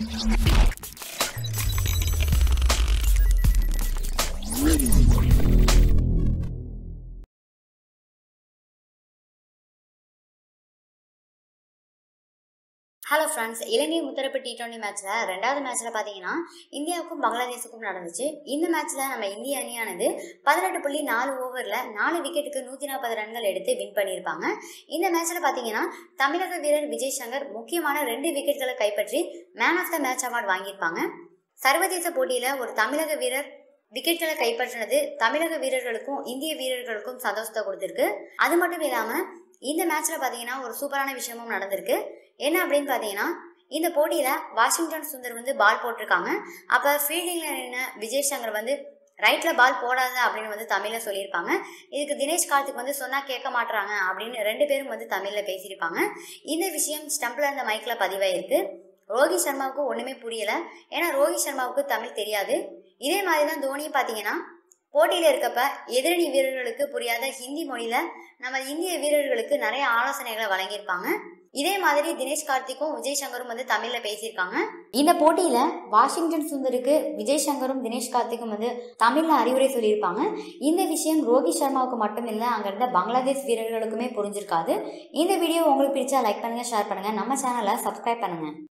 hello friends இலங்கை முத்தரப்பு T twenty மேட்ச்சில் ரெண்டாவது மேட்ச்சில் பார்த்தீங்கன்னா இந்தியாவுக்கும் பங்களாதேஷுக்கும் நடந்துச்சு இந்த மேட்ச்சில் நம்ம இந்திய அணியானது பதினெட்டு புள்ளி நாலு ஓவரில் நாலு விக்கெட்டுக்கு நூற்றி நாற்பது ரன்கள் எடுத்து வின் பண்ணியிருப்பாங்க இந்த மேட்ச்சில் பார்த்தீங்கன்னா தமிழக வீரர் விஜய் சங்கர் முக்கியமான ரெண்டு விக்கெட்களை கைப்பற்றி man of the match award வாங்கியிருப்பாங்க சர்வதேச போட்டியில் ஒரு தமிழக வீரர் விக்கெட்களை கைப்பற்றினது தமிழக வீரர்களுக்கும் இந்திய வீரர்களுக்கும் சந்தோஷத்தை கொடுத்துருக்கு அது மட்டும் இல்லாமல் இந்த மேட்ச்சில் பார்த்தீங்கன்னா ஒரு சூப்பரான விஷயமும் நடந்திருக்கு என்ன அப்படின்னு பார்த்தீங்கன்னா இந்த போட்டியில் வாஷிங்டன் சுந்தர் வந்து பால் போட்டிருக்காங்க அப்போ ஃபீல்டிங்கில் நின்று விஜய் சங்கர் வந்து ரைட்டில் பால் போடாத அப்படின்னு வந்து தமிழில் சொல்லியிருப்பாங்க இதுக்கு தினேஷ் கார்த்திக் வந்து சொன்னால் கேட்க மாட்டுறாங்க அப்படின்னு ரெண்டு பேரும் வந்து தமிழில் பேசியிருப்பாங்க இந்த விஷயம் ஸ்டம்பில் இருந்த மைக்கில் பதிவாயிருக்கு ரோஹித் சர்மாவுக்கு ஒன்றுமே புரியலை ஏன்னா ரோஹித் சர்மாவுக்கு தமிழ் தெரியாது இதே மாதிரி தான் தோனியும் பார்த்தீங்கன்னா போட்டியில் இருக்கப்ப எதிரணி வீரர்களுக்கு புரியாத ஹிந்தி மொழியில் நம்ம இந்திய வீரர்களுக்கு நிறைய ஆலோசனைகளை வழங்கியிருப்பாங்க இதே மாதிரி தினேஷ் கார்த்திக்கும் விஜய் சங்கரும் வந்து தமிழ்ல பேசியிருக்காங்க இந்த போட்டியில வாஷிங்டன் சுந்தருக்கு விஜய் சங்கரும் தினேஷ் கார்த்திக்கும் வந்து தமிழ்ல அறிவுரை சொல்லியிருப்பாங்க இந்த விஷயம் ரோஹித் சர்மாவுக்கு மட்டும் இல்லை அங்க இருந்த பங்களாதேஷ் வீரர்களுக்குமே புரிஞ்சிருக்காது இந்த வீடியோ உங்களுக்கு பிடிச்சா லைக் பண்ணுங்க ஷேர் பண்ணுங்க நம்ம சேனலை சப்ஸ்கிரைப் பண்ணுங்க